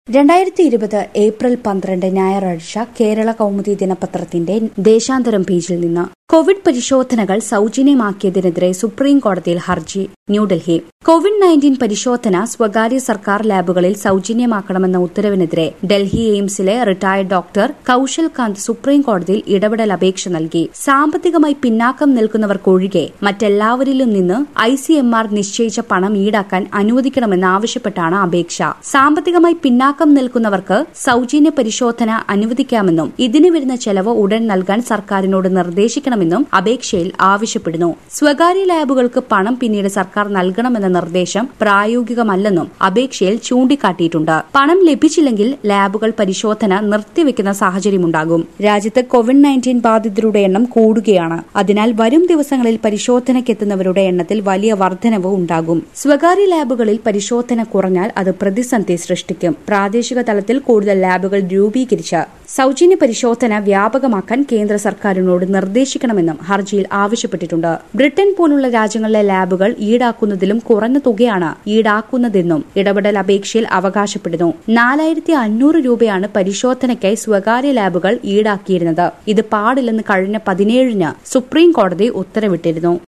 രണ്ടായിരത്തി ഇരുപത് ഏപ്രിൽ പന്ത്രണ്ട് ഞായറാഴ്ച കേരള കൗമുദി ദിനപത്രത്തിന്റെ ദേശാന്തരം പേജിൽ നിന്ന് കോവിഡ് പരിശോധനകൾ സൌജന്യമാക്കിയതിനെതിരെ സുപ്രീം കോടതിയിൽ ഹർജി ന്യൂഡൽഹി കോവിഡ് നയൻറ്റീൻ പരിശോധന സ്വകാര്യ സർക്കാർ ലാബുകളിൽ സൌജന്യമാക്കണമെന്ന ഉത്തരവിനെതിരെ ഡൽഹി എയിംസിലെ retired doctor Kaushal Kant supreme കോടതിയിൽ ഇടപെടൽ അപേക്ഷ നൽകി സാമ്പത്തികമായി പിന്നാക്കം നിൽക്കുന്നവർക്കൊഴികെ മറ്റെല്ലാവരിലും നിന്ന് ഐ സി എം ആർ നിശ്ചയിച്ച പണം ഈടാക്കാൻ അനുവദിക്കണമെന്നാവശ്യപ്പെട്ടാണ് അപേക്ഷ സാമ്പത്തികമായി പിന്നാക്കം നിൽക്കുന്നവർക്ക് സൌജന്യ പരിശോധന അനുവദിക്കാമെന്നും ഇതിന് വരുന്ന ചെലവ് ഉടൻ നൽകാൻ സർക്കാരിനോട് നിർദ്ദേശിക്കണമെന്നും അപേക്ഷയിൽ ആവശ്യപ്പെടുന്നു സ്വകാര്യ ലാബുകൾക്ക് പണം പിന്നീട് സർക്കാർ നൽകണമെന്ന നിർദ്ദേശം പ്രായോഗികമല്ലെന്നും അപേക്ഷയിൽ ചൂണ്ടിക്കാട്ടിയിട്ടുണ്ട് പണം ലഭിച്ചില്ലെങ്കിൽ ലാബുകൾ പരിശോധന നിർത്തിവെക്കുന്ന സാഹചര്യമുണ്ടാകും രാജ്യത്ത് കോവിഡ് നയൻറ്റീൻ ബാധിതരുടെ എണ്ണം കൂടുകയാണ് അതിനാൽ വരും ദിവസങ്ങളിൽ പരിശോധനയ്ക്കെത്തുന്നവരുടെ എണ്ണത്തിൽ വലിയ വർധനവ് ഉണ്ടാകും സ്വകാര്യ ലാബുകളിൽ പരിശോധന കുറഞ്ഞാൽ അത് പ്രതിസന്ധി സൃഷ്ടിക്കും പ്രാദേശിക തലത്തിൽ കൂടുതൽ ലാബുകൾ രൂപീകരിച്ച് സൌജന്യ പരിശോധന വ്യാപകമാക്കാൻ കേന്ദ്ര സർക്കാരിനോട് നിർദ്ദേശിക്കണമെന്നും ഹർജിയിൽ ആവശ്യപ്പെട്ടിട്ടുണ്ട് ബ്രിട്ടൻ പോലുള്ള രാജ്യങ്ങളിലെ ലാബുകൾ ഈടാക്കുന്നതിലും കുറഞ്ഞ തുകയാണ് ഈടാക്കുന്നതെന്നും ഇടപെടൽ അപേക്ഷയിൽ അവകാശപ്പെടുന്നു നാലായിരത്തി അഞ്ഞൂറ് രൂപയാണ് പരിശോധനയ്ക്കായി സ്വകാര്യ ലാബുകൾ ഈടാക്കിയിരുന്നത് ഇത് പാടില്ലെന്ന് കഴിഞ്ഞ പതിനേഴിന് സുപ്രീം കോടതി ഉത്തരവിട്ടിരുന്നു